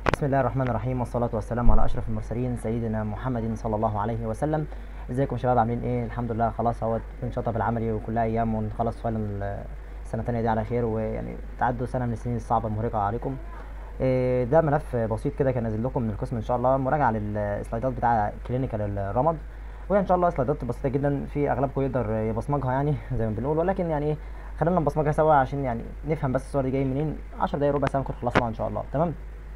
بسم الله الرحمن الرحيم والصلاة والسلام على أشرف المرسلين سيدنا محمد صلى الله عليه وسلم ازيكم شباب عاملين ايه الحمد لله خلاص اهوت بنشطب في العملي وكلها ايام ونخلص فاينل السنة التانية دي على خير ويعني تعدوا سنة من السنين الصعبة المرهقة عليكم إيه ده ملف بسيط كده كان نازل لكم من القسم ان شاء الله مراجعة للسلايدات بتاع كلينيكال الرمد وهي ان شاء الله سلايدات بسيطة جدا في اغلبكم يقدر يبصمجها يعني زي ما بنقول ولكن يعني ايه خلينا نبصمجها سوا عشان يعني نفهم بس الصور دي جايه منين 10 دقايق ربع ساعة نكون خلصنا ان شاء الله تمام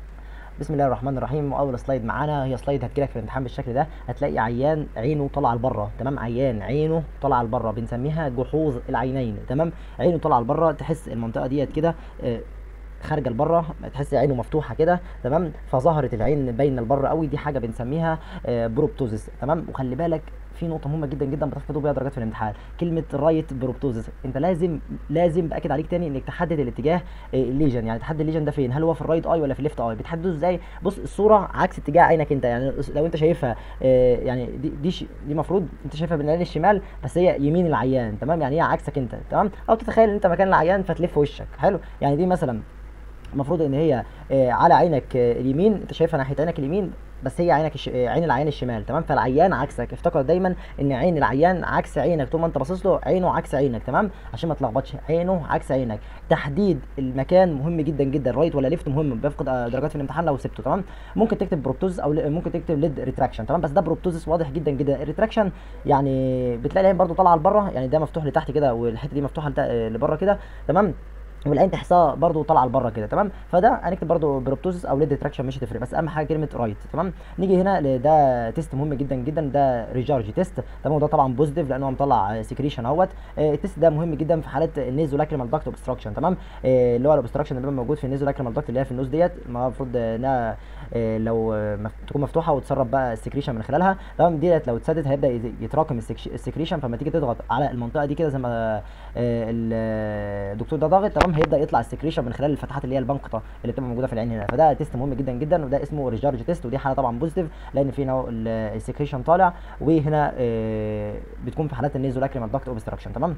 بسم الله الرحمن الرحيم واول سلايد معانا هي سلايد هتجيلك في الامتحان بالشكل ده هتلاقي عيان عينه طالعه لبره تمام عيان عينه طالعه لبره بنسميها جحوظ العينين تمام عينه طالعه لبره تحس المنطقه ديت كده آه، خارجه لبره تحس عينه مفتوحه كده تمام فظهرت العين باينه لبره قوي دي حاجه بنسميها آه، بروبتوزيس تمام وخلي بالك في نقطة مهمة جدا جدا بتحفظوا بيها درجات في الامتحان كلمة رايت بروبتوزيس انت لازم لازم باكد عليك تاني انك تحدد الاتجاه آه، الليجن يعني تحدد الليجن ده فين هل هو في الرايت اي ولا في الليفت اي بتحدده ازاي بص الصورة عكس اتجاه عينك انت يعني لو انت شايفها آه، يعني دي دي, ش- دي مفروض انت شايفها بالعين الشمال بس هي يمين العيان تمام يعني هي عكسك انت تمام او تتخيل ان انت مكان العيان فتلف وشك حلو يعني دي مثلا المفروض ان هي آه، على عينك آه، اليمين انت شايفها ناحيه عينك اليمين بس هي عينك الش... آه، عين العيان الشمال تمام فالعيان عكسك افتكر دايما ان عين العيان عكس عينك طول ما انت باصص له عينه عكس عينك تمام عشان ما تلخبطش عينه عكس عينك تحديد المكان مهم جدا جدا رايت ولا ليفت مهم بيفقد آه، درجات في الامتحان لو سبته تمام ممكن تكتب بروبتوز او ل- ممكن تكتب ليد ريتراكشن تمام بس ده بروبتوزس واضح جدا جدا الريتراكشن يعني بتلاقي العين برضو طالعه لبره يعني ده مفتوح لتحت كده والحته دي مفتوحه لت- آه، لبره كده تمام والعين تحسها برضو طالعه لبره كده تمام فده هنكتب برضو بروبتوزس او ليد تراكشن مش هتفرق بس اهم حاجه كلمه رايت تمام نيجي هنا ل- ده تيست مهم جدا جدا ده ريجارج تيست تمام وده طبعا بوزيتيف لانه هو مطلع سكريشن اهوت آه، التيست ده مهم جدا في حاله النيزو لاكريمال داكت اوبستراكشن تمام آه، اللي هو الاوبستراكشن اللي بيبقى موجود في النيزو لاكريمال داكت اللي هي في النوز ديت المفروض انها آه، لو آه، مف- تكون مفتوحه وتسرب بقى السكريشن من خلالها تمام ديت لو اتسدت هيبدا يز- يتراكم السكش- السكريشن فلما تيجي تضغط على المنطقه دي كده زي ما آه، ال- آه، الدكتور ده ضاغط تمام هيبدا يطلع السكريشن من خلال الفتحات اللي هي البنقطه اللي بتبقى موجوده في العين هنا فده تيست مهم جدا جدا وده اسمه ريجارج تيست ودي حاله طبعا بوزيتيف لان في هنا ال- السكريشن طالع وهنا آه، بتكون في حالات النيزو لاكريمال داكت اوبستراكشن تمام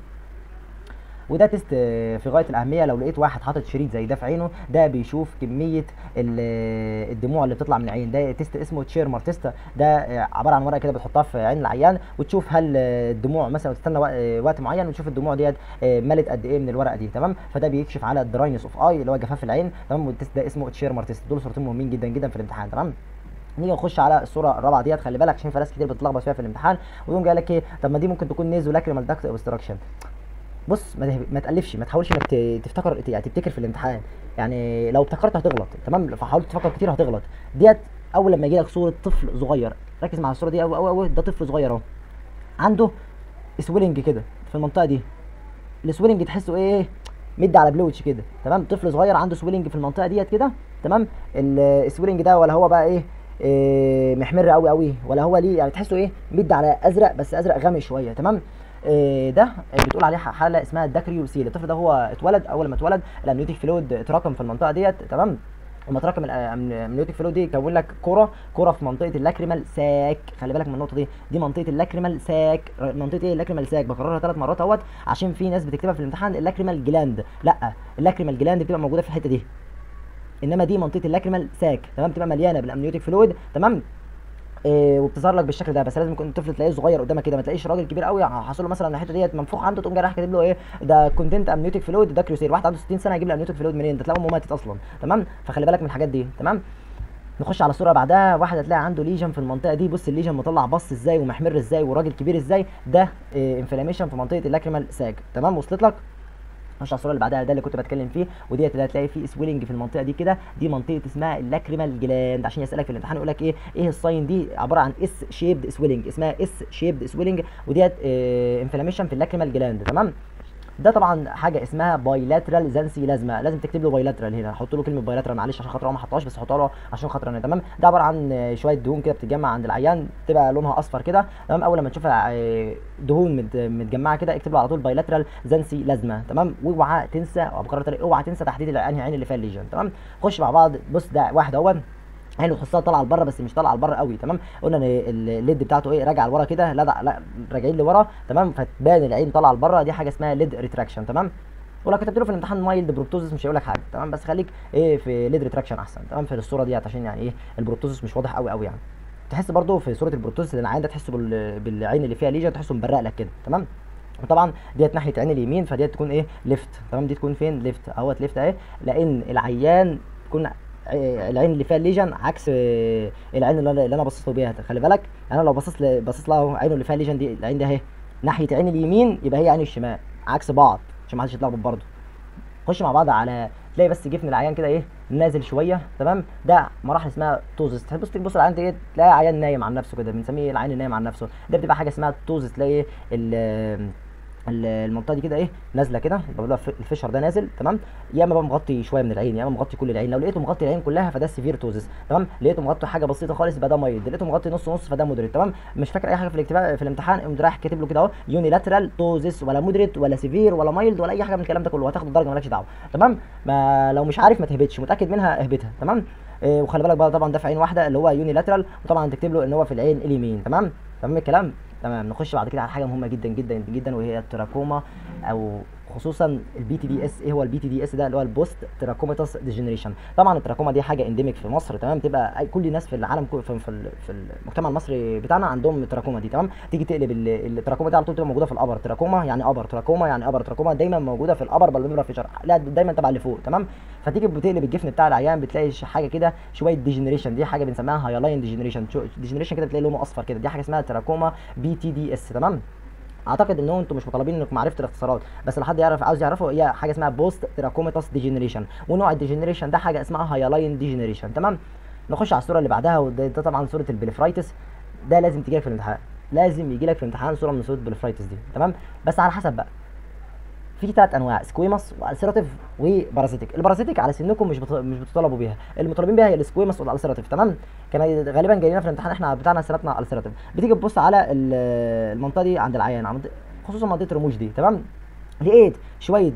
وده تيست آه، في غايه الاهميه لو لقيت واحد حاطط شريط زي ده في عينه ده بيشوف كميه ال- آه، الدموع اللي بتطلع من العين ده تيست اسمه تشيرمر تيست ده آه، عباره عن ورقه كده بتحطها في عين العيان وتشوف هل آه، الدموع مثلا وتستنى وق- آه، وقت معين وتشوف الدموع ديت آه، ملت قد ايه من الورقه دي تمام فده بيكشف على الدراينس اوف اي اللي هو جفاف العين تمام والتيست ده اسمه تشيرمر تيست دول صورتين مهمين جدا جدا في الامتحان تمام نيجي نخش على الصوره الرابعه ديت خلي بالك عشان في ناس كتير بتتلخبط فيها في الامتحان ويقوم جاي لك ايه طب ما دي ممكن تكون نيزو لاكريمال داكت اوبستراكشن بص ما, ته- ما تالفش ما تحاولش انك ت- تفتكر يعني تفتكر في الامتحان يعني لو افتكرت هتغلط تمام فحاولت تفكر كتير هتغلط ديت اول لما يجي لك صوره طفل صغير ركز مع الصوره دي قوي قوي قوي ده طفل صغير اهو عنده سويلنج كده في المنطقه دي السويلنج تحسه ايه مد على بلوتش كده تمام طفل صغير عنده سويلنج في المنطقه ديت كده تمام ال- السويلنج ده ولا هو بقى ايه إيه محمر قوي قوي ولا هو ليه يعني تحسه ايه مد على ازرق بس ازرق غامق شويه تمام إيه ده بتقول عليه حاله اسمها الداكريوسيل الطفل ده هو اتولد اول ما اتولد الامنيوتيك فلويد اتراكم في المنطقه ديت تمام لما تراكم الامنيوتيك فلويد دي يكون لك كره كره في منطقه اللاكريمال ساك خلي بالك من النقطه دي دي منطقه اللاكريمال ساك منطقه ايه اللاكريمال ساك بكررها ثلاث مرات اهوت عشان في ناس بتكتبها في الامتحان اللاكريمال جلاند لا اللاكريمال جلاند بتبقى موجوده في الحته دي انما دي منطقه اللاكريمال ساك تمام بتبقى مليانه بالامنيوتيك فلويد تمام إيه وبتظهر لك بالشكل ده بس لازم يكون الطفل تلاقيه صغير قدامك كده ما تلاقيش راجل كبير قوي حاصل له مثلا الحته ديت منفوخ عنده تقوم جاي رايح كاتب له ايه ده كونتنت امنيوتيك فلويد ده كريوسيل واحد عنده 60 سنه هيجيب الامنيوتيك فلويد منين ده تلاقيه امه ماتت اصلا تمام فخلي بالك من الحاجات دي تمام نخش على الصوره بعدها واحد هتلاقي عنده ليجن في المنطقه دي بص الليجن مطلع بص ازاي ومحمر ازاي وراجل كبير ازاي ده انفلاميشن في منطقه اللاكريمال ساج تمام وصلت لك نخش على الصوره اللي بعدها ده اللي كنت بتكلم فيه وديت اللي هتلاقي فيه سويلنج في المنطقه دي كده دي منطقه اسمها اللاكريمال جلاند عشان يسالك في الامتحان يقول لك ايه ايه الساين دي عباره عن اس شيبد سويلنج اسمها اس شيبد سويلنج وديت انفلاميشن في اللاكريمال جلاند تمام ده طبعا حاجه اسمها بايلاترال زانسي لازمه لازم تكتب له بايلاترال هنا حط له كلمه بايلاترال معلش عشان خاطر هو ما حطهاش بس حطها له عشان خاطر انا تمام ده عباره عن آه، شويه دهون كده بتتجمع عند العيان تبقى لونها اصفر كده تمام اول لما تشوفها آه، دهون مت- متجمعه كده اكتب له على طول بايلاترال زانسي لازمه تمام واوعى تنسى او بكرر تاني اوعى تنسى تحديد العين عين اللي فيها الليجن تمام خش مع بعض بص ده واحد اهو عينه تحسها طالعه لبره بس مش طالعه لبره قوي تمام قلنا ان ال- الليد بتاعته ايه راجعه لورا كده لا لا راجعين لورا تمام فتبان العين طالعه لبره دي حاجه اسمها ليد ريتراكشن تمام ولو كتبت له في الامتحان مايلد بروبتوزس مش هيقول لك حاجه تمام بس خليك ايه في ليد ريتراكشن احسن تمام في الصوره ديت عشان يعني ايه البروبتوزس مش واضح قوي قوي يعني تحس برضو في صوره البروبتوزس اللي العين ده تحسه بال- بالعين اللي فيها ليجن تحسه مبرق لك كده تمام وطبعا ديت ناحيه عين اليمين فديت تكون ايه ليفت تمام دي تكون فين ليفت اهوت ليفت اهي لان العيان تكون ع- العين اللي فيها الليجن عكس آه، العين اللي انا اللي انا باصص له بيها خلي بالك انا لو باصص ل- باصص لها أهو، عينه اللي فيها الليجن دي العين دي اهي ناحيه عين اليمين يبقى هي عين الشمال عكس بعض عشان ما حدش يتلخبط برضه خش مع بعض على تلاقي بس جفن العيان كده ايه نازل شويه تمام ده مراحل اسمها توزس تبص تبص العيان ايه تلاقي عيان نايم عن نفسه كده بنسميه العين النايم عن نفسه ده بتبقى حاجه اسمها توزس تلاقي ايه ال- ال- المنطقه دي كده ايه نازله كده يبقى بيقولوا الف- الفشر ده نازل تمام يا اما بقى مغطي شويه من العين يا اما مغطي كل العين لو لقيته مغطي العين كلها فده سيفير توزس تمام لقيته مغطي حاجه بسيطه خالص يبقى ده مايلد لقيته مغطي نص نص فده مودريت تمام مش فاكر اي حاجه في الاكتفاء في الامتحان قمت رايح كاتب له كده اهو يونيلاترال توزس ولا مودريت ولا سيفير ولا مايلد ولا اي حاجه من الكلام ده كله هتاخد الدرجه مالكش دعوه تمام ما لو مش عارف ما تهبطش متاكد منها اهبطها تمام إيه وخلي بالك بقى طبعا ده في عين واحده اللي هو يونيلاترال وطبعا تكتب له ان هو في العين اليمين تمام تمام الكلام تمام نخش بعد كده على حاجه مهمه جدا جدا جدا وهي التراكوما او خصوصا البي تي دي اس ايه هو البي تي دي اس ده اللي هو البوست تراكوماتوس ديجنريشن طبعا التراكوما دي حاجه انديميك في مصر تمام تبقى أي- كل الناس في العالم كو- في, في, ال- في المجتمع المصري بتاعنا عندهم التراكوما دي تمام تيجي تقلب ال- التراكوما دي على طول تبقى موجوده في الابر تراكوما يعني ابر تراكوما يعني ابر تراكوما دايما موجوده في الابر بالبيبرا فيشر لا دايما تبع اللي فوق تمام فتيجي بتقلب الجفن بتاع العيان بتلاقي ش- حاجه كده شويه ديجنريشن دي حاجه بنسميها هايلاين ديجنريشن ديجنريشن كده بتلاقي لونه اصفر كده دي حاجه اسمها تراكوما بي تي دي اس تمام اعتقد ان هو انتم مش مطالبين انكم معرفه الاختصارات بس لو حد يعرف عاوز يعرفه هي حاجه اسمها بوست تراكوماتوس ديجنريشن ونوع الديجنريشن ده حاجه اسمها هايلاين ديجنريشن تمام نخش على الصوره اللي بعدها وده ده طبعا صوره البليفرايتس ده لازم تجي لك في الامتحان لازم يجي لك في الامتحان صوره من صوره البليفرايتس دي تمام بس على حسب بقى في ثلاث انواع سكويمس والسيراتيف وبارازيتيك البارازيتيك على سنكم مش بت... مش بتطالبوا بيها المطالبين بيها هي السكويمس والالسيراتيف تمام كان غالبا جاي لنا في الامتحان احنا بتاعنا سنتنا السيراتيف بتيجي تبص على ال- المنطقه دي عند العيان عند خصوصا منطقه الرموش دي تمام لقيت شويه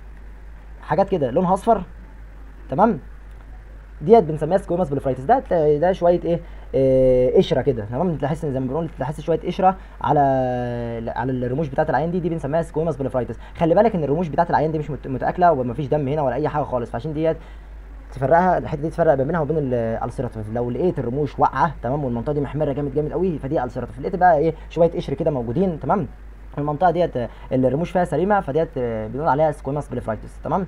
حاجات كده لونها اصفر تمام ديت بنسميها سكويماس بليفرايتس ده ده شويه ايه آه، قشره كده تمام تحس ان زي ما بنقول تحس شويه قشره على على الرموش بتاعه العين دي دي بنسميها سكويماس بليفرايتس خلي بالك ان الرموش بتاعه العين دي مش مت- متاكله ومفيش دم هنا ولا اي حاجه خالص فعشان ديت تفرقها الحته دي تفرق ما بينها وبين الالسيراتيف لو لقيت الرموش واقعه تمام والمنطقه دي محمره جامد جامد قوي فدي السيراتيف لقيت بقى ايه شويه قشر كده موجودين تمام المنطقه ديت آه، الرموش فيها سليمه فديت آه، بنقول عليها سكويماس بليفرايتس تمام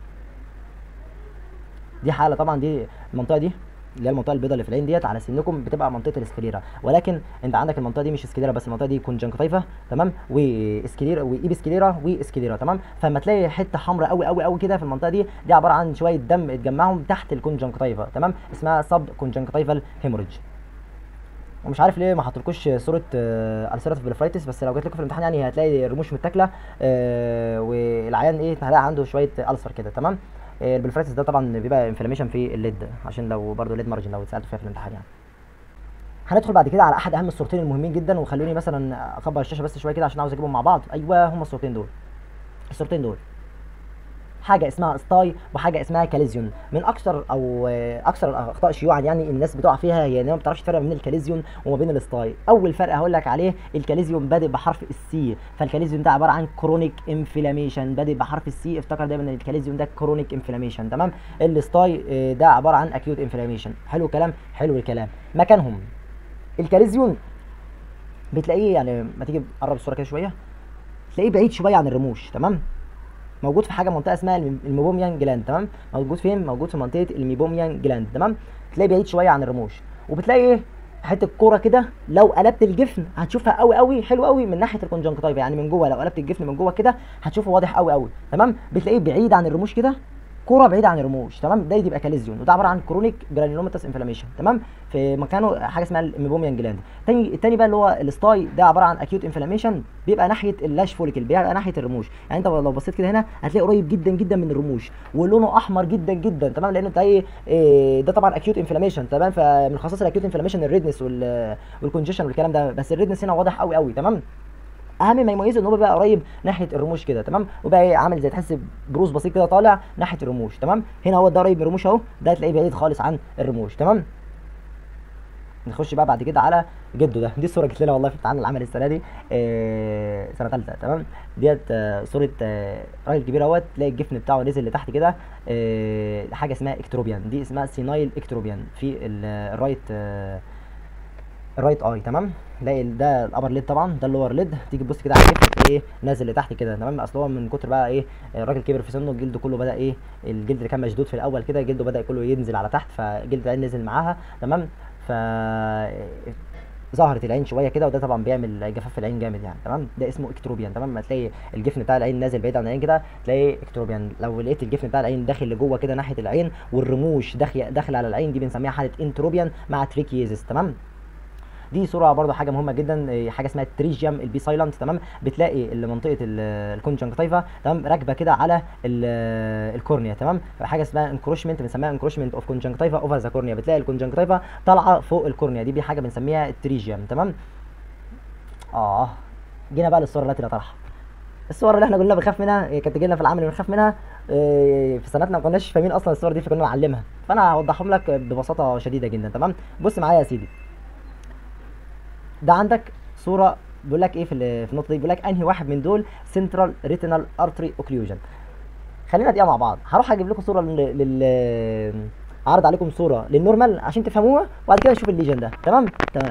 دي حاله طبعا دي المنطقه دي اللي هي المنطقه البيضاء اللي في العين ديت على سنكم بتبقى منطقه الاسكليرا ولكن انت عندك المنطقه دي مش اسكليرا بس المنطقه دي كونجنكتيفا تمام واسكليرا وايبسكليرا واسكليرا تمام فلما تلاقي حته حمراء قوي قوي قوي كده في المنطقه دي دي عباره عن شويه دم اتجمعهم تحت الكونجنكتيفا تمام اسمها سب كونجنكتيفال هيموريدج ومش عارف ليه ما حطلكوش صوره آه السيراتيف بليفرايتس بس لو جات لكم في الامتحان يعني هتلاقي الرموش متاكله آه والعيان ايه هتلاقي عنده شويه السر كده تمام آه البليفرايتس ده طبعا بيبقى انفلاميشن في الليد عشان لو برضه ليد مارجن لو اتسالت فيها في الامتحان يعني هندخل بعد كده على احد اهم الصورتين المهمين جدا وخلوني مثلا اكبر الشاشه بس شويه كده عشان عاوز اجيبهم مع بعض ايوه هم الصورتين دول الصورتين دول حاجه اسمها ستاي وحاجه اسمها كاليزيون من اكثر او آه، اكثر الاخطاء شيوعا يعني الناس بتقع فيها هي انها ما بتعرفش تفرق بين الكاليزيون وما بين الستاي اول فرق هقول لك عليه الكاليزيون بادئ بحرف السي فالكاليزيون ده عباره عن كرونيك انفلاميشن بادئ بحرف السي افتكر دايما ان الكاليزيون ده كرونيك انفلاميشن تمام الستاي آه، ده عباره عن اكيوت انفلاميشن حلو الكلام حلو الكلام مكانهم الكاليزيون بتلاقيه يعني ما تيجي قرب الصوره كده شويه تلاقيه بعيد شويه عن الرموش تمام موجود في حاجه منطقه اسمها الم- الميبوميان جلاند تمام موجود فين موجود في منطقه الميبوميان جلاند تمام تلاقيه بعيد شويه عن الرموش وبتلاقي ايه حته كوره كده لو قلبت الجفن هتشوفها قوي قوي حلو قوي من ناحيه الكونجنكتيفا يعني من جوه لو قلبت الجفن من جوه كده هتشوفه واضح قوي قوي تمام بتلاقيه بعيد عن الرموش كده كوره بعيده عن الرموش تمام ده يبقى كاليزيون وده عباره عن كرونيك جرانيولوماتس انفلاميشن تمام في مكانه حاجه اسمها الميبوميان جلاند تاني التاني بقى اللي هو الستاي ده عباره عن اكيوت انفلاميشن بيبقى ناحيه اللاش فوليكل بيبقى ناحيه الرموش يعني انت لو بصيت كده هنا هتلاقي قريب جدا جدا من الرموش ولونه احمر جدا جدا تمام لان تلاقي إيه ده طبعا اكيوت انفلاميشن تمام فمن خصائص الاكيوت انفلاميشن الريدنس والكونجيشن والكلام ده بس الريدنس هنا واضح قوي قوي تمام اهم ما يميزه ان هو بقى قريب ناحيه الرموش كده تمام وبقى ايه عامل زي تحس بروز بسيط كده طالع ناحيه الرموش تمام هنا هو ده قريب من الرموش اهو ده تلاقيه بعيد خالص عن الرموش تمام نخش بقى بعد كده على جده ده دي الصوره جت لنا والله في امتحان العمل السنه دي آه سنه ثالثه تمام ديت آه صوره آه راجل كبير اهوت تلاقي الجفن بتاعه نزل لتحت كده آه حاجه اسمها اكتروبيان دي اسمها سينايل اكتروبيان في ال- الرايت آه الرايت اي تمام تلاقي ال- ده الابر ليد طبعا ده اللور ليد تيجي تبص كده على الجفن تلاقي ايه نازل لتحت كده تمام اصل هو من كتر بقى ايه الراجل كبر في سنه الجلد كله بدا ايه الجلد اللي كان مشدود في الاول كده جلده بدا كله ينزل على تحت فالجلد العين نزل معاها تمام ف ظهرت العين شويه كده وده طبعا بيعمل جفاف في العين جامد يعني تمام ده اسمه اكتروبيان تمام ما تلاقي الجفن بتاع العين نازل بعيد عن العين كده تلاقي اكتروبيان لو لقيت الجفن بتاع العين داخل لجوه كده ناحيه العين والرموش داخل داخل على العين دي بنسميها حاله انتروبيان مع تريكيزيس تمام دي صوره برضو حاجه مهمه جدا إيه، حاجه اسمها التريجيوم البي سايلنت تمام بتلاقي ال- منطقه ال- الكونجنكتيفا تمام راكبه كده على ال- الكورنيا تمام حاجه اسمها انكروشمنت بنسميها انكروشمنت اوف كونجنكتيفا اوفر ذا كورنيا بتلاقي الكونجنكتيفا طالعه فوق الكورنيا دي حاجه بنسميها التريجيوم تمام اه جينا بقى للصوره التي لا ترحم الصور اللي احنا كلنا بنخاف منها إيه، كانت تجينا في العمل بنخاف منها إيه، في سنتنا ما كناش فاهمين اصلا الصور دي فكنا نعلمها فانا هوضحهم لك ببساطه شديده جدا تمام بص معايا يا سيدي ده عندك صوره بيقول لك ايه في ال- في النقطه دي بيقول لك انهي واحد من دول سنترال ريتينال ارتري اوكلوجن خلينا دقيقه مع بعض هروح اجيب لكم صوره لل, لل... هعرض عليكم صوره للنورمال عشان تفهموها وبعد كده نشوف الليجن ده تمام تمام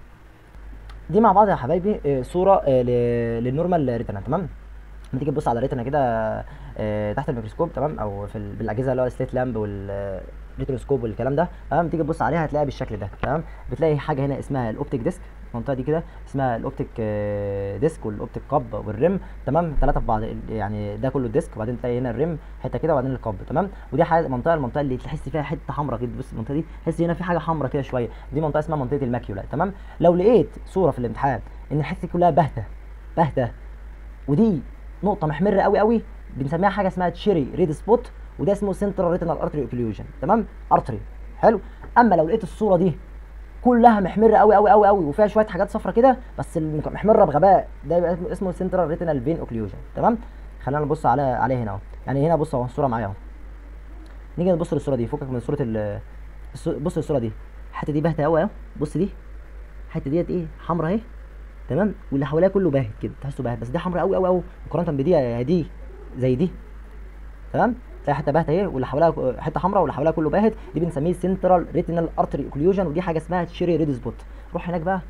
دي مع بعض يا حبايبي آه، صوره آه، ل- للنورمال ريتنا تمام لما تيجي تبص على الريتنا كده آه، تحت الميكروسكوب تمام او في ال- بالاجهزه اللي هو السليت لامب والريتروسكوب والكلام ده تمام تيجي تبص عليها هتلاقيها بالشكل ده تمام بتلاقي حاجه هنا اسمها الاوبتيك ديسك المنطقه دي كده اسمها الاوبتيك آه، ديسك والاوبتيك كاب والريم تمام ثلاثه في بعض ال- يعني ده كله ديسك وبعدين تلاقي هنا الريم حته كده وبعدين الكاب تمام ودي حاجه منطقه المنطقه اللي تحس فيها حته حمراء كده بص المنطقه دي تحس هنا في حاجه حمراء كده شويه دي منطقه اسمها منطقه الماكيولا تمام لو لقيت صوره في الامتحان ان الحته دي كلها باهته باهته ودي نقطه محمره قوي قوي بنسميها حاجه اسمها تشيري ريد سبوت وده اسمه سنترال ريتينال ارتري اوكلوجن تمام ارتري حلو اما لو لقيت الصوره دي كلها محمره قوي قوي قوي قوي وفيها شويه حاجات صفرة كده بس المك- محمره بغباء ده يبقى اسمه- اسمه سنترال ريتينال فين اوكلوجن تمام خلينا نبص على عليه هنا اهو يعني هنا بص اهو الصوره معايا اهو نيجي نبص للصوره دي فكك من صوره ال الصو- بص للصوره دي الحته دي باهته قوي اهو بص دي الحته ديت ايه حمراء اهي تمام واللي حواليها كله باهت كده تحسه باهت بس دي حمراء قوي قوي قوي مقارنه بدي يا دي زي دي تمام تلاقي حته باهته اهي واللي حواليها حته حمراء واللي حواليها كله باهت دي بنسميه سنترال ريتينال ارتري اوكلوجن ودي حاجه اسمها تشيري ريد سبوت روح هناك بقى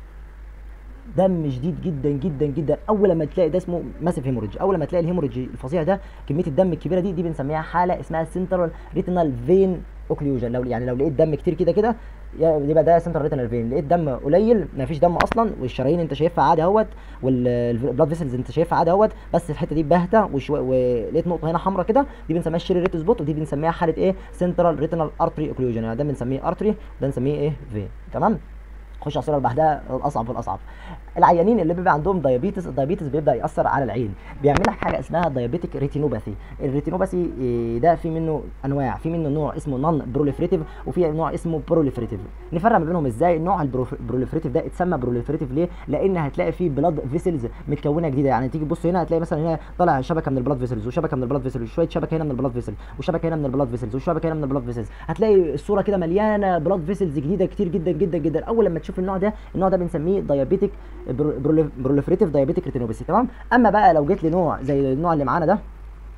دم شديد جدا جدا جدا اول لما تلاقي ده اسمه ماسيف هيموريدج اول لما تلاقي الهيموريدج الفظيع ده كميه الدم الكبيره دي دي بنسميها حاله اسمها سنترال ريتينال فين اوكلوجن لو يعني لو لقيت دم كتير كده كده يا- يبقى ده سنترال ريتينال فين لقيت دم قليل ما فيش دم اصلا والشرايين انت شايفها عادي اهوت والبلاد فيسلز انت شايفها عادي اهوت بس الحته دي باهته وشويه ولقيت نقطه هنا حمراء كده دي بنسميها الشيري ريت سبوت ودي بنسميها حاله ايه سنترال ريتينال ارتري اوكلوجن يعني ده بنسميه ارتري وده نسميه ايه فين تمام خش على الصوره اللي بعدها الاصعب والاصعب العيانين اللي بيبقى عندهم دايابيتس الدايابيتس بيبدا ياثر على العين بيعمل لك حاجه اسمها دايابيتيك ريتينوباثي الريتينوباثي إيه، ده في منه انواع في منه نوع اسمه نون بروليفريتيف وفي نوع اسمه بروليفريتيف نفرق ما بينهم ازاي النوع البروليفريتيف ده اتسمى بروليفريتيف ليه لان هتلاقي فيه بلاد فيسلز متكونه جديده يعني تيجي تبص هنا هتلاقي مثلا هنا طالع شبكه من البلاد فيسلز وشبكه من البلاد فيسلز وشويه شبكه هنا من البلاد فيسل وشبكه هنا من البلاد فيسلز وشبكه هنا من البلاد فيسلز هتلاقي الصوره كده مليانه بلاد فيسلز جديده كتير جدا جدا جدا اول لما تشوف النوع ده النوع ده بنسميه دايابيتيك بروليفريتيف دايابيتيك ريتينوباثي تمام اما بقى لو جيت لنوع زي النوع اللي معانا ده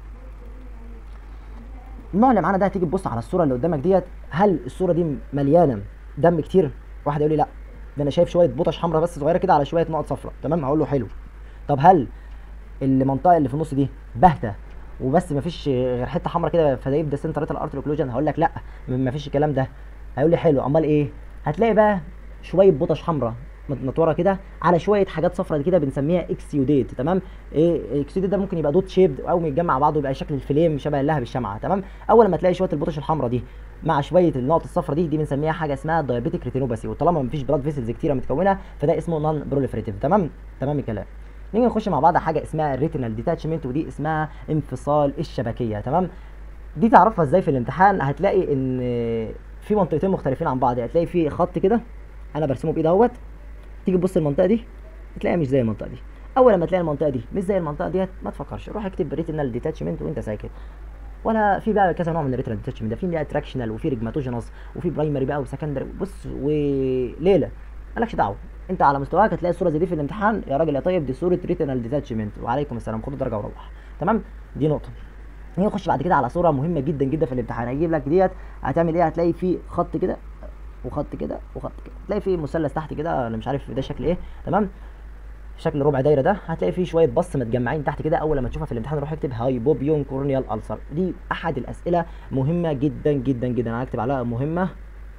النوع اللي معانا ده هتيجي تبص على الصوره اللي قدامك ديت هل الصوره دي مليانه دم كتير واحد يقول لي لا ده انا شايف شويه بطش حمراء بس صغيره كده على شويه نقط صفراء تمام هقول له حلو طب هل المنطقه اللي في النص دي باهته وبس مفيش غير حته حمراء كده فده يبدا سنترال ارتري اوكلوجن هقول لك لا مفيش الكلام ده هيقول لي حلو امال ايه هتلاقي بقى شويه بطش حمراء متنطوره كده على شويه حاجات صفرا كده بنسميها اكسيوديت تمام ايه اكسيوديت ده ممكن يبقى دوت شيبد او يتجمع مع بعضه يبقى شكل الفليم شبه اللهب الشمعه تمام اول ما تلاقي شويه البطش الحمراء دي مع شويه النقط الصفرا دي دي بنسميها حاجه اسمها دايابيتيك ريتينوباثي وطالما مفيش بلاد فيسلز كتيره متكونه فده اسمه نون بروليفريتيف تمام تمام الكلام نيجي نخش مع بعض على حاجه اسمها الريتينال ديتاتشمنت ودي اسمها انفصال الشبكيه تمام دي تعرفها ازاي في الامتحان هتلاقي ان في منطقتين مختلفين عن بعض هتلاقي في خط كده انا برسمه بايدي اهوت تيجي تبص المنطقه دي تلاقيها مش زي المنطقه دي اول لما تلاقي المنطقه دي مش زي المنطقه ديت ما تفكرش روح اكتب ريتينال ديتاتشمنت وانت ساكت ولا في بقى كذا نوع من الريتنال ديتاتشمنت ده في بقى تراكشنال وفي ريجماتوجينوس وفي برايمري بقى وسكندري بص وليله مالكش دعوه انت على مستواك هتلاقي الصوره زي دي في الامتحان يا راجل يا طيب دي صوره ريتنال ديتاتشمنت وعليكم السلام خد درجه وروح تمام دي نقطه نيجي نخش بعد كده على صوره مهمه جدا جدا في الامتحان هيجيب لك ديت هتعمل ايه هتلاقي في خط كده وخط كده وخط كده تلاقي في مثلث تحت كده انا مش عارف ده شكل ايه تمام شكل ربع دايره ده هتلاقي فيه شويه بص متجمعين تحت كده اول لما تشوفها في الامتحان روح اكتب هايبوبيون كورنيال السر دي احد الاسئله مهمه جدا جدا جدا انا هكتب عليها مهمه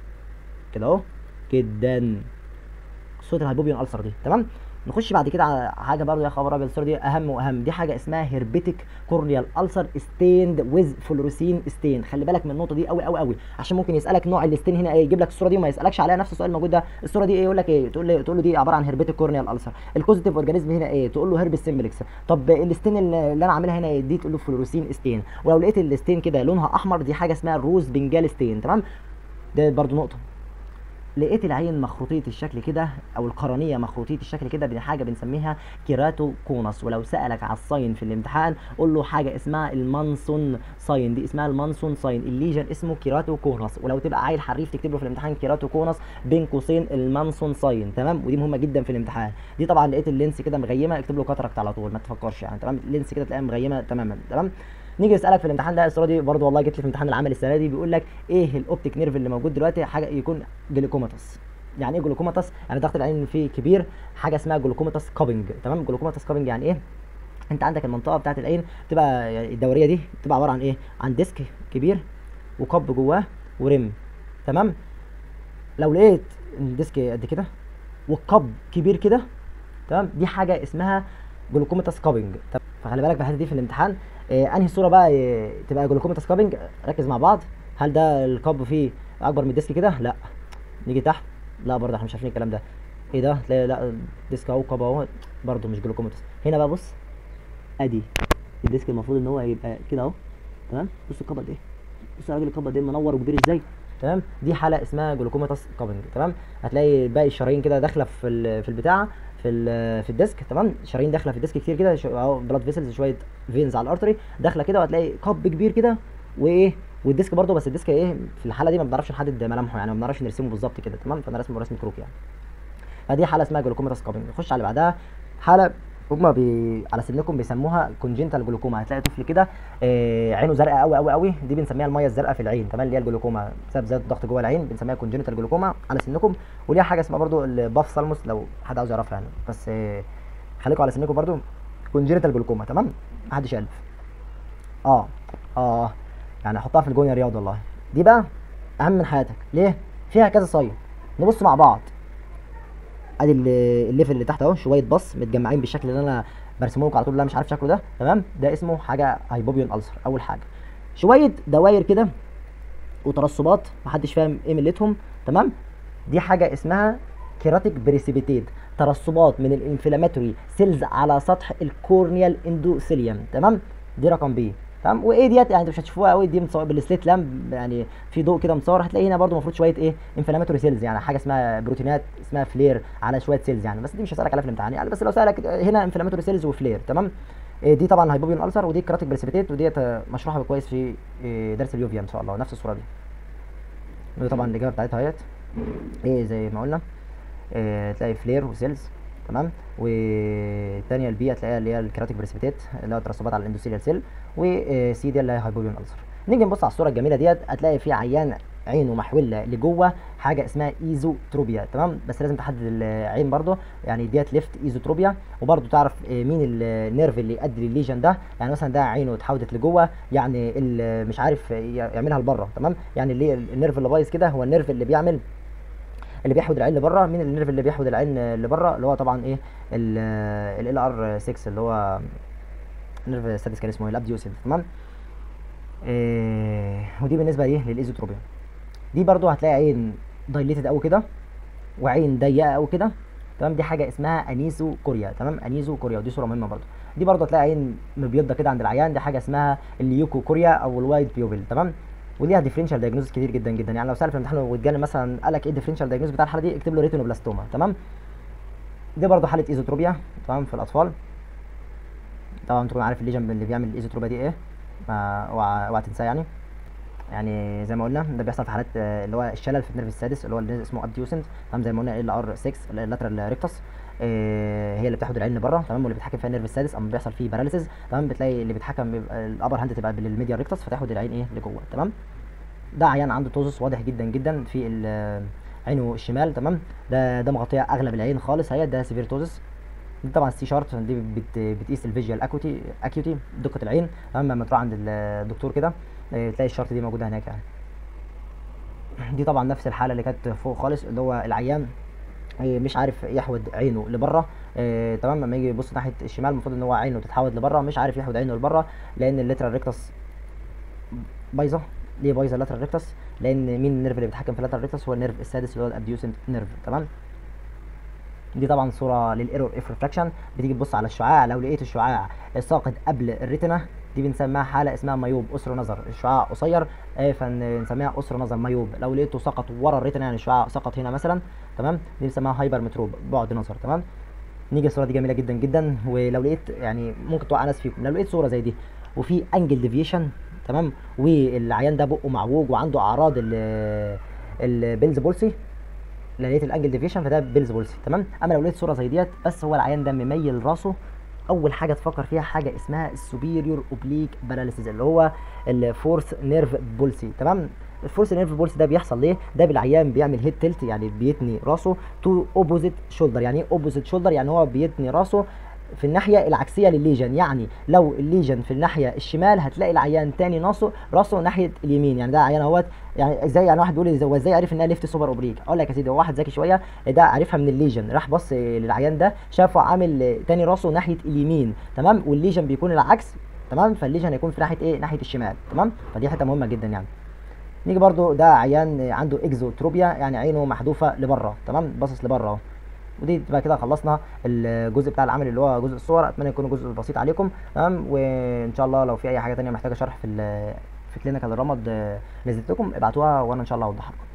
كده اهو جدا صوره الهايبوبيون السر دي تمام نخش بعد كده على حاجه برضه يا خبر ابيض الصوره دي اهم واهم دي حاجه اسمها هيربيتك كورنيال السر ستيند ويز فلوروسين ستين خلي بالك من النقطه دي قوي قوي قوي عشان ممكن يسالك نوع الستين هنا ايه يجيب لك الصوره دي وما يسالكش عليها نفس السؤال الموجود ده الصوره دي ايه يقول لك ايه تقول له تقول له دي عباره عن هيربيتك كورنيال السر الكوزيتيف اورجانيزم هنا ايه تقول له هيربس سيمبلكس طب الستين اللي انا عاملها هنا ايه دي تقول له فلوروسين ستين ولو لقيت الستين كده لونها احمر دي حاجه اسمها روز بنجال ستين تمام ده برضه نقطه لقيت العين مخروطيه الشكل كده او القرنيه مخروطيه الشكل كده بحاجه بنسميها كيراتو كونس ولو سالك على الساين في الامتحان قول له حاجه اسمها المانسون ساين دي اسمها المانسون ساين الليجن اسمه كيراتو كونس ولو تبقى عيل حريف تكتب له في الامتحان كيراتو كونس بين قوسين المانسون ساين تمام ودي مهمه جدا في الامتحان دي طبعا لقيت اللينس كده مغيمه اكتب له كاتراكت على طول ما تفكرش يعني تمام اللينس كده تلاقيها مغيمه تماما تمام نيجي نسالك في الامتحان ده الصوره دي برضو والله جت لي في امتحان العمل السنه دي بيقول لك ايه الاوبتيك نيرف اللي موجود دلوقتي حاجه يكون جليكوماتوس يعني ايه جلوكوماتس يعني ضغط العين فيه كبير حاجه اسمها جلوكوماتس كابنج تمام جلوكوماتس كابنج يعني ايه انت عندك المنطقه بتاعه العين بتبقى يعني الدوريه دي بتبقى عباره عن ايه عن ديسك كبير وكب جواه ورم تمام لو لقيت الديسك قد كده والكب كبير كده تمام دي حاجه اسمها جلوكوماتس كابنج فخلي بالك بالحته دي في الامتحان آه انهي صوره بقى آه تبقى جلوكوماتس كابنج ركز مع بعض هل ده الكب فيه اكبر من الديسك كده لا نيجي تحت لا برضه احنا مش عارفين الكلام ده ايه ده تلاقي لا ديسك اهو كاب اهو برضه مش جلوكوماتوس هنا بقى بص ادي الديسك المفروض ان هو يبقى كده اهو تمام بص الكبر ده بص يا راجل الكبر ده منور وكبير ازاي تمام دي حاله اسمها جلوكوماتوس كابنج تمام هتلاقي باقي الشرايين كده داخله في في البتاع في في الديسك تمام شرايين داخله في الديسك كتير كده اهو بلاد فيسلز شويه فينز على الارتري داخله كده وهتلاقي كب كبير كده وايه والديسك برضه بس الديسك ايه في الحاله دي ما بنعرفش نحدد ملامحه يعني ما بنعرفش نرسمه بالظبط كده تمام فانا رسمه رسم كروك يعني فدي حاله اسمها جلوكوماتوس كابنج نخش على اللي بعدها حاله هما بي... على سنكم بيسموها كونجنتال جلوكوما هتلاقي طفل كده آه عينه زرقاء قوي قوي قوي دي بنسميها الميه الزرقاء في العين تمام اللي هي الجلوكوما بسبب زياده الضغط جوه العين بنسميها كونجنتال جلوكوما على سنكم وليها حاجه اسمها برضو الباف سالموس لو حد عاوز يعرفها يعني بس آه خليكم على سنكم برضو كونجنتال جلوكوما تمام محدش يالف اه اه يعني احطها في الجون رياض والله دي بقى اهم من حياتك ليه فيها كذا صايم نبص مع بعض ادي الليفل اللي تحت اهو شويه بص متجمعين بالشكل اللي انا برسمه لكم على طول اللي انا مش عارف شكله ده تمام ده اسمه حاجه هايبوبيون السر اول حاجه شويه دواير كده وترسبات محدش فاهم ايه ملتهم تمام دي حاجه اسمها كيراتيك بريسيبيتيد ترسبات من الانفلاماتوري سيلز على سطح الكورنيال اندوثيليوم تمام دي رقم بي تمام وايه ديت يعني انتوا مش هتشوفوها قوي دي متصور بالسليت لامب يعني في ضوء كده متصور هتلاقي هنا برده المفروض شويه ايه انفلاماتوري سيلز يعني حاجه اسمها بروتينات اسمها فلير على شويه سيلز يعني بس دي مش هسالك عليها في الامتحان يعني بس لو سالك هنا انفلاماتوري سيلز وفلير تمام إيه دي طبعا هايبوبيون السر ودي كراتيك بريسبيتيت وديت مشروحه كويس في إيه درس اليوفيا ان شاء الله نفس الصوره دي ودي طبعا الاجابه بتاعتها اهيت ايه زي ما قلنا إيه تلاقي فلير وسيلز تمام والثانيه البي هتلاقيها اللي هي الكراتيك بريسبيتيت اللي هو ترسبات على الاندوثيليال سيل وسي دي اللي هي هايبوبيون السر نيجي نبص على الصوره الجميله ديت هتلاقي في عيان عينه محوله لجوه حاجه اسمها ايزوتروبيا تمام بس لازم تحدد العين برضو يعني ديت ليفت ايزوتروبيا وبرضو تعرف مين النيرف اللي يؤدي للليجن ده يعني مثلا ده عينه اتحولت لجوه يعني مش عارف يعملها لبره تمام يعني اللي النيرف اللي بايظ كده هو النيرف اللي بيعمل اللي بيحود العين لبره مين النيرف اللي بيحود العين لبره اللي هو طبعا ايه ال ار 6 اللي هو النيرف السادس كان اسمه الابديوسين تمام إيه ودي بالنسبه ايه للايزوتروبيا دي برضو هتلاقي عين دايليتد قوي كده وعين ضيقه قوي كده تمام دي حاجه اسمها انيزو كوريا تمام انيزو كوريا ودي صوره مهمه برضو دي برضو هتلاقي عين مبيضه كده عند العيان دي حاجه اسمها اليوكو كوريا او الوايد بيوبل تمام وليها ديفرنشال دايجنوز كتير جدا جدا يعني لو سال في الامتحان واتجنن مثلا قال لك ايه الديفرنشال دايجنوز بتاع الحاله دي اكتب له ريتينوبلاستوما تمام دي برضو حاله ايزوتروبيا تمام في الاطفال طبعا تكون عارف الليجن اللي بيعمل الايزوتروبيا دي ايه ما اوعى اوعى تنساه يعني يعني زي ما قلنا ده بيحصل في حالات آه، اللي هو الشلل في النيرف السادس اللي هو اللي اسمه ابديوسنت تمام زي ما قلنا ال ار 6 اللاترال ريكتس هي اللي بتاخد العين لبره تمام واللي بيتحكم فيها النيرف السادس اما بيحصل فيه باراليسيس تمام بتلاقي اللي بيتحكم بيبقى الابر هاند تبقى بالميديا ريكتس فتاخد العين ايه لجوه تمام ده عيان عنده توزس واضح جدا جدا في ال- عينه الشمال تمام ده ده مغطيه اغلب العين خالص هي ده سيفير توزس دي طبعا السي شارت دي بت بتقيس الفيجوال اكوتي اكيوتي دقه العين تمام لما تروح عند الدكتور كده آه، تلاقي الشارت دي موجوده هناك يعني دي طبعا نفس الحاله اللي كانت فوق خالص اللي هو العيان آه، مش عارف يحود عينه لبره آه، تمام لما يجي يبص ناحيه الشمال المفروض ان هو عينه تتحود لبره مش عارف يحود عينه لبره لان الليترال ريكتس بايظه ليه بايظه اللاترال ريكتس لان مين النيرف اللي بيتحكم في اللاترال ريكتس هو النيرف السادس اللي هو الابديوسنت نيرف تمام دي طبعا صوره للايرور اف ريفراكشن بتيجي تبص على الشعاع لو لقيت الشعاع ساقط قبل الريتنا دي بنسميها حاله اسمها مايوب اسر نظر الشعاع قصير آه، فنسميها اسر نظر مايوب لو لقيته سقط ورا الريتنا يعني الشعاع سقط هنا مثلا تمام دي بنسميها هايبر متروب بعد نظر تمام نيجي الصوره دي جميله جدا جدا ولو لقيت يعني ممكن توقع ناس فيكم لو لقيت صوره زي دي وفي انجل ديفيشن تمام والعيان ده بقه معوج وعنده اعراض ال البيلز بولسي لو لقيت الانجل ديفيشن فده بيلز بولسي تمام اما لو لقيت صوره زي ديت بس هو العيان ده مميل راسه اول حاجه تفكر فيها حاجه اسمها السوبيريور اوبليك باراليسيس اللي هو الفورث نيرف بولسي تمام الفورث نيرف بولسي ده بيحصل ليه ده بالعيان بيعمل هيد تلت يعني بيتني راسه تو اوبوزيت شولدر يعني ايه اوبوزيت شولدر يعني هو بيتني راسه في الناحيه العكسيه للليجن يعني لو الليجن في الناحيه الشمال هتلاقي العيان تاني راسه راسه ناحيه اليمين يعني ده عيان اهوت يعني ازاي يعني واحد بيقول لي هو ازاي عرف انها ليفت سوبر اوبليك اقول لك يا سيدي هو واحد ذكي شويه ده عارفها من الليجن راح بص للعيان ده شافه عامل تاني راسه ناحيه اليمين تمام والليجن بيكون العكس تمام فالليجن هيكون في ناحيه ايه ناحيه الشمال تمام فدي حته مهمه جدا يعني نيجي برضو ده عيان عنده اكزوتروبيا يعني عينه محذوفه لبره تمام باصص لبره اهو ودي تبقى كده خلصنا الجزء بتاع العمل اللي هو جزء الصور اتمنى يكون جزء بسيط عليكم تمام وان شاء الله لو في اي حاجه تانية محتاجه شرح في ال- في كلينيكال الرمد آه، نزلت لكم ابعتوها وانا ان شاء الله اوضحها لكم